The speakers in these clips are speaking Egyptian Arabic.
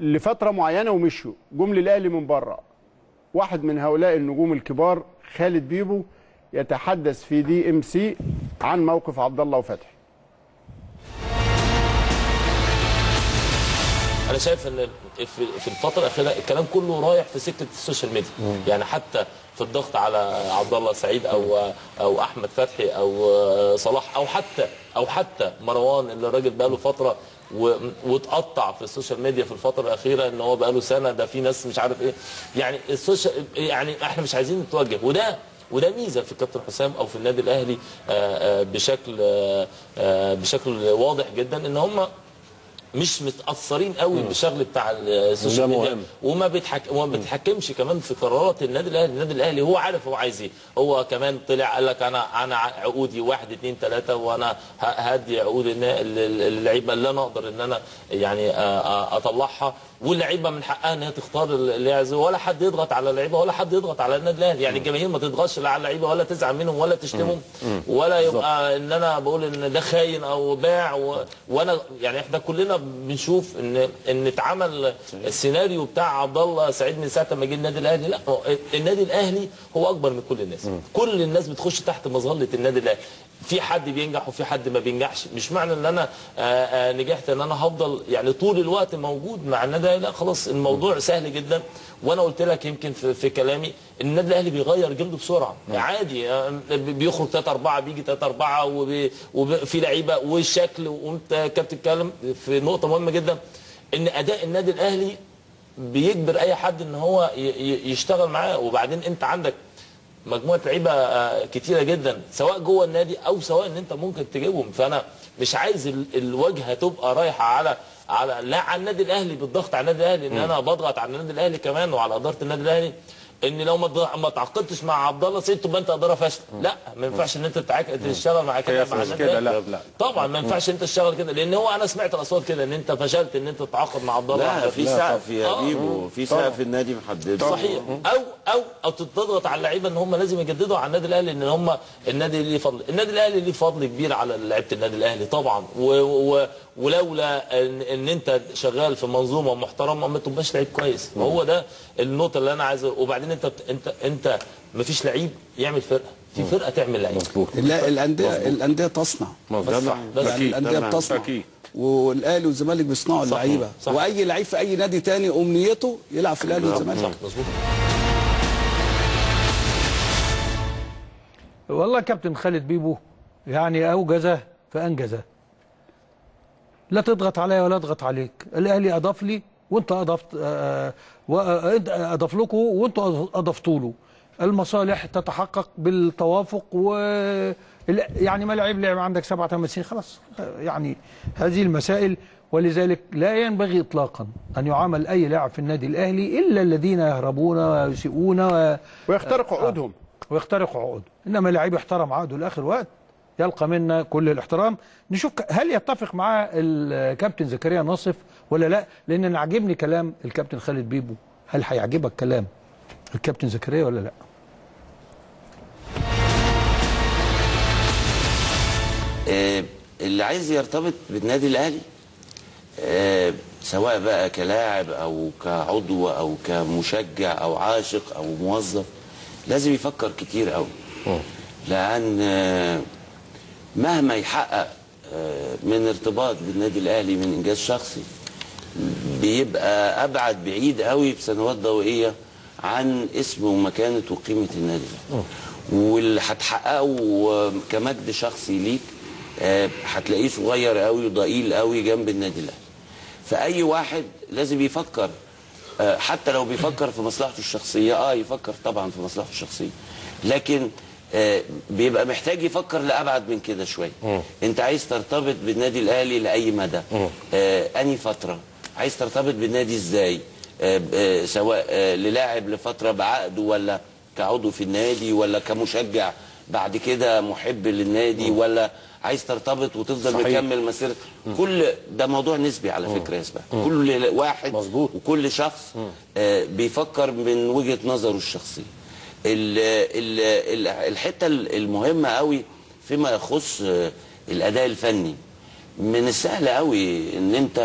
لفتره معينه ومشوا جم للاهلي من بره واحد من هؤلاء النجوم الكبار خالد بيبو يتحدث في دي ام سي عن موقف عبد الله وفتحي انا شايف ان في في الفتره الاخيره الكلام كله رايح في سكه السوشيال ميديا يعني حتى في الضغط على عبد الله سعيد او او احمد فتحي او صلاح او حتى او حتى مروان اللي الراجل بقى له فتره و- واتقطع في السوشيال ميديا في الفتره الاخيره ان هو بقى له سنه ده في ناس مش عارف ايه يعني السوشيال يعني احنا مش عايزين نتوجه وده وده ميزه في كابتن حسام او في النادي الاهلي آه، آه، بشكل آه، آه، بشكل واضح جدا ان هم مش متاثرين قوي بالشغل بتاع السوشيال ده ميديا مهم. وما بيتحك... وما بيتحكمش كمان في قرارات النادي الاهلي النادي الاهلي هو عارف هو عايز ايه هو كمان طلع قال لك انا انا عقودي واحد اتنين تلاته وانا ه- هدي عقود النا- ال- ال- اللعيبه اللي انا اقدر ان انا يعني آ- آ- اطلعها واللعيبه من حقها ان هي تختار اللي هي عايزاه ولا حد يضغط على اللعيبه ولا حد يضغط على النادي الاهلي يعني الجماهير ما تضغطش لا على اللعيبه ولا تزعل منهم ولا تشتمهم ولا يبقى ان انا بقول ان ده خاين او باع و... وانا يعني احنا كلنا بنشوف ان ان اتعمل السيناريو بتاع عبد الله سعيد من ساعه ما جه النادي الاهلي لا هو النادي الاهلي هو اكبر من كل الناس كل الناس بتخش تحت مظله النادي الاهلي في حد بينجح وفي حد ما بينجحش مش معنى ان انا آه، آه، نجحت ان انا هفضل يعني طول الوقت موجود مع النادي الاهلي لا خلاص الموضوع سهل جدا وانا قلت لك يمكن في, في كلامي ان النادي الاهلي بيغير جلده بسرعه عادي آه، بيخرج 3 4 بيجي 3 4 وفي لعيبه والشكل وانت كابتن بتتكلم في نقطه مهمه جدا ان اداء النادي الاهلي بيجبر اي حد ان هو ي- ي- يشتغل معاه وبعدين انت عندك مجموعه لعيبه آه، كتيره جدا سواء جوه النادي او سواء ان انت ممكن تجيبهم فانا مش عايز ال- الواجهه تبقى رايحه على على لا على النادي الاهلي بالضغط على النادي الاهلي ان انا بضغط على النادي الاهلي كمان وعلى اداره النادي الاهلي ان لو ما تض- ما تعاقدتش مع عبد الله سيد تبقى انت اداره فاشله لا ما ينفعش ان انت تتعاك- تشتغل مع كده مع مش النادي كده الأهلي. لا لا طبعا ما ينفعش انت تشتغل كده لان هو انا سمعت الاصوات كده ان انت فشلت ان انت تتعاقد مع عبد الله لا في سقف يا آه. بيبو في سقف النادي محدده صحيح او او او تضغط على اللعيبه ان هم لازم يجددوا على النادي الاهلي ان هم النادي ليه فضل النادي الاهلي ليه فضل كبير على لعيبه النادي الاهلي طبعا و و ولولا ان, ان انت شغال في منظومه محترمه ما تبقاش لعيب كويس وهو ده النقطه اللي انا عايز وبعدين انت انت انت ما فيش لعيب يعمل فرقه في فرقه تعمل لعيب لا الانديه الانديه تصنع بس طبعا بس يعني الانديه طبعاً. بتصنع أكيد. والاهلي والزمالك بيصنعوا اللعيبه صح. واي لعيب في اي نادي تاني امنيته يلعب في الاهلي والزمالك مظبوط والله كابتن خالد بيبو يعني اوجز فانجز لا تضغط عليا ولا اضغط عليك الاهلي اضاف لي وانت اضفت آه، و- آه، أنت اضاف لكم وانتوا اضفتوا له المصالح تتحقق بالتوافق و ال- يعني ما لعب لعب عندك سبعة ثمان سنين خلاص آه، يعني هذه المسائل ولذلك لا ينبغي اطلاقا ان يعامل اي لاعب في النادي الاهلي الا الذين يهربون ويسيئون و... ويخترق عقودهم ويخترق عقود انما لعيب احترم عقده لاخر وقت يلقى منا كل الاحترام نشوف ك- هل يتفق معاه الكابتن زكريا ناصف ولا لا لان انا عاجبني كلام الكابتن خالد بيبو هل هيعجبك كلام الكابتن زكريا ولا لا آه، اللي عايز يرتبط بالنادي الاهلي آه، سواء بقى كلاعب او كعضو او كمشجع او عاشق او موظف لازم يفكر كتير قوي لان آه، مهما يحقق آه، من ارتباط بالنادي الاهلي من انجاز شخصي بيبقى ابعد بعيد قوي بسنوات ضوئيه عن اسم ومكانه وقيمه النادي ده واللي هتحققه كمجد شخصي ليك آه، هتلاقيه صغير قوي وضئيل قوي جنب النادي الاهلي فاي واحد لازم يفكر آه، حتى لو بيفكر في مصلحته الشخصيه اه يفكر طبعا في مصلحته الشخصيه لكن آه، بيبقى محتاج يفكر لابعد من كده شويه انت عايز ترتبط بالنادي الاهلي لاي مدى آه، اني فتره عايز ترتبط بالنادي ازاي آه، ب- آه، سواء آه، للاعب لفتره بعقده ولا كعضو في النادي ولا كمشجع بعد كده محب للنادي ولا عايز ترتبط وتفضل صحيح. مكمل مسيرتك كل ده موضوع نسبي على فكره يا اسمع كل واحد مظبوط. وكل شخص آه، بيفكر من وجهه نظره الشخصيه ال- ال- ال- الحته المهمه قوي فيما يخص آه، الاداء الفني من السهل قوي ان انت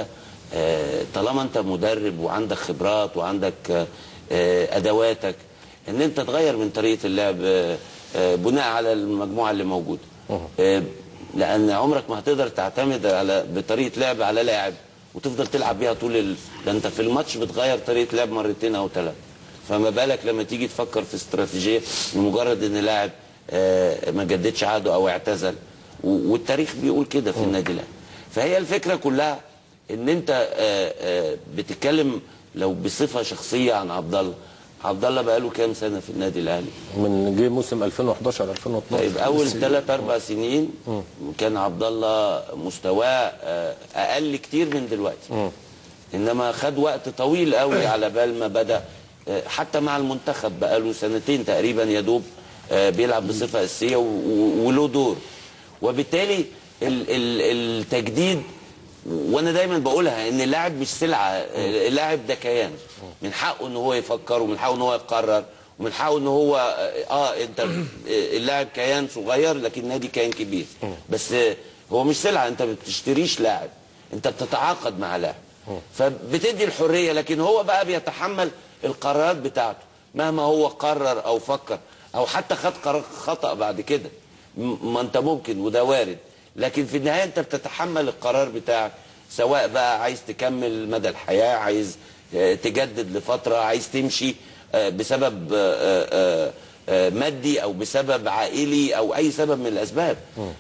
آه، طالما انت مدرب وعندك خبرات وعندك آه، آه، ادواتك ان انت تغير من طريقه اللعب آه، آه، بناء على المجموعه اللي موجوده آه، لان عمرك ما هتقدر تعتمد على بطريقه لعب على لاعب وتفضل تلعب بيها طول ال... ده انت في الماتش بتغير طريقه لعب مرتين او ثلاثه فما بالك لما تيجي تفكر في استراتيجيه لمجرد ان لاعب آه، ما جددش عقده او اعتزل و- والتاريخ بيقول كده في النادي الاهلي فهي الفكره كلها ان انت آه، آه، بتتكلم لو بصفه شخصيه عن عبد الله عبد الله بقاله كام سنه في النادي الاهلي من جه موسم 2011 2012 طيب اول ثلاث اربع سنين كان عبد الله مستواه آه، اقل كتير من دلوقتي انما خد وقت طويل قوي على بال ما بدا آه، حتى مع المنتخب بقاله سنتين تقريبا يا دوب آه، بيلعب بصفه اساسيه و- و- وله دور وبالتالي ال- ال- التجديد وانا دايما بقولها ان اللاعب مش سلعه اللاعب ده كيان من حقه ان هو يفكر ومن حقه ان هو يقرر ومن حقه ان هو اه انت اللاعب كيان صغير لكن النادي كيان كبير بس هو مش سلعه انت ما بتشتريش لاعب انت بتتعاقد مع لاعب فبتدي الحريه لكن هو بقى بيتحمل القرارات بتاعته مهما هو قرر او فكر او حتى خد قرار خطا بعد كده م- ما انت ممكن وده وارد لكن في النهايه انت بتتحمل القرار بتاعك سواء بقى عايز تكمل مدى الحياه عايز آه، تجدد لفتره عايز تمشي آه، بسبب آه، آه، آه، مادي او بسبب عائلي او اي سبب من الاسباب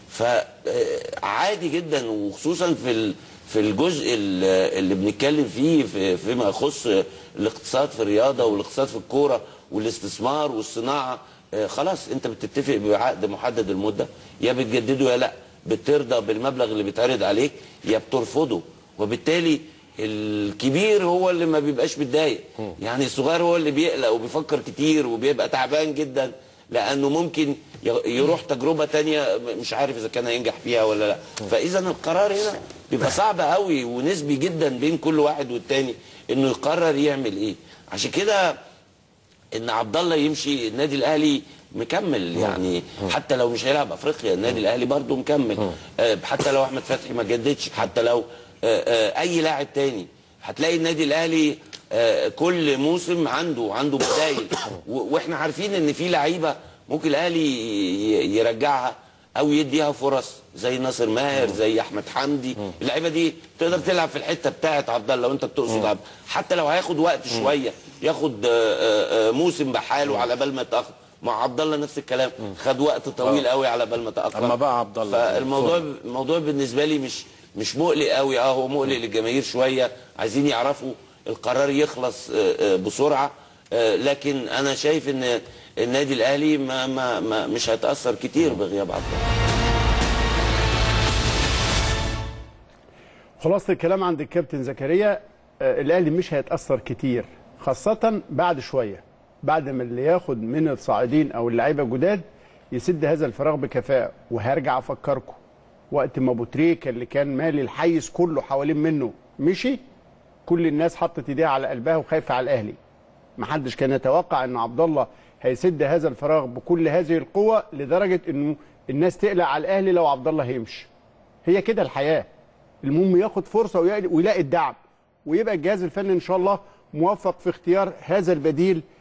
فعادي جدا وخصوصا في ال- في الجزء ال- اللي بنتكلم فيه في- فيما يخص الاقتصاد في الرياضه والاقتصاد في الكوره والاستثمار والصناعه آه، خلاص انت بتتفق بعقد محدد المده يا بتجدده يا لا بترضى بالمبلغ اللي بيتعرض عليك يا بترفضه وبالتالي الكبير هو اللي ما بيبقاش متضايق يعني الصغير هو اللي بيقلق وبيفكر كتير وبيبقى تعبان جدا لانه ممكن ي- يروح تجربه تانية مش عارف اذا كان هينجح فيها ولا لا فاذا القرار هنا بيبقى صعب قوي ونسبي جدا بين كل واحد والتاني انه يقرر يعمل ايه عشان كده ان عبد الله يمشي النادي الاهلي مكمل يعني حتى لو مش هيلعب افريقيا النادي الاهلي برضه مكمل آه، حتى لو احمد فتحي ما جددش حتى لو آه، آه، اي لاعب تاني هتلاقي النادي الاهلي آه، كل موسم عنده عنده بدايل و- واحنا عارفين ان في لعيبه ممكن الاهلي ي- يرجعها او يديها فرص زي ناصر ماهر زي احمد حمدي اللعيبه دي تقدر تلعب في الحته بتاعت عبد الله لو انت بتقصد عبد حتى لو هياخد وقت شويه ياخد آه، آه، آه، موسم بحاله على بال ما يتاقلم مع عبد الله نفس الكلام خد وقت طويل قوي على بال ما تاقلم أما بقى عبد الله. فالموضوع الموضوع بالنسبه لي مش مش مقلق قوي اه هو مقلق للجماهير شويه عايزين يعرفوا القرار يخلص آه، آه، بسرعه آه، لكن انا شايف ان النادي الاهلي ما ما ما مش هيتاثر كتير بغياب عبد الله خلاصة الكلام عند الكابتن زكريا آه، الاهلي مش هيتاثر كتير خاصه بعد شويه بعد ما اللي ياخد من الصاعدين او اللعيبه الجداد يسد هذا الفراغ بكفاءه وهرجع افكركم وقت ما ابو تريكه اللي كان مالي الحيز كله حوالين منه مشي كل الناس حطت ايديها على قلبها وخايفه على الاهلي محدش كان يتوقع ان عبد الله هيسد هذا الفراغ بكل هذه القوه لدرجه انه الناس تقلق على الاهلي لو عبد الله هيمشي هي كده الحياه المهم ياخد فرصه ويلاقي- ويلاقي الدعم ويبقى الجهاز الفني ان شاء الله موفق في اختيار هذا البديل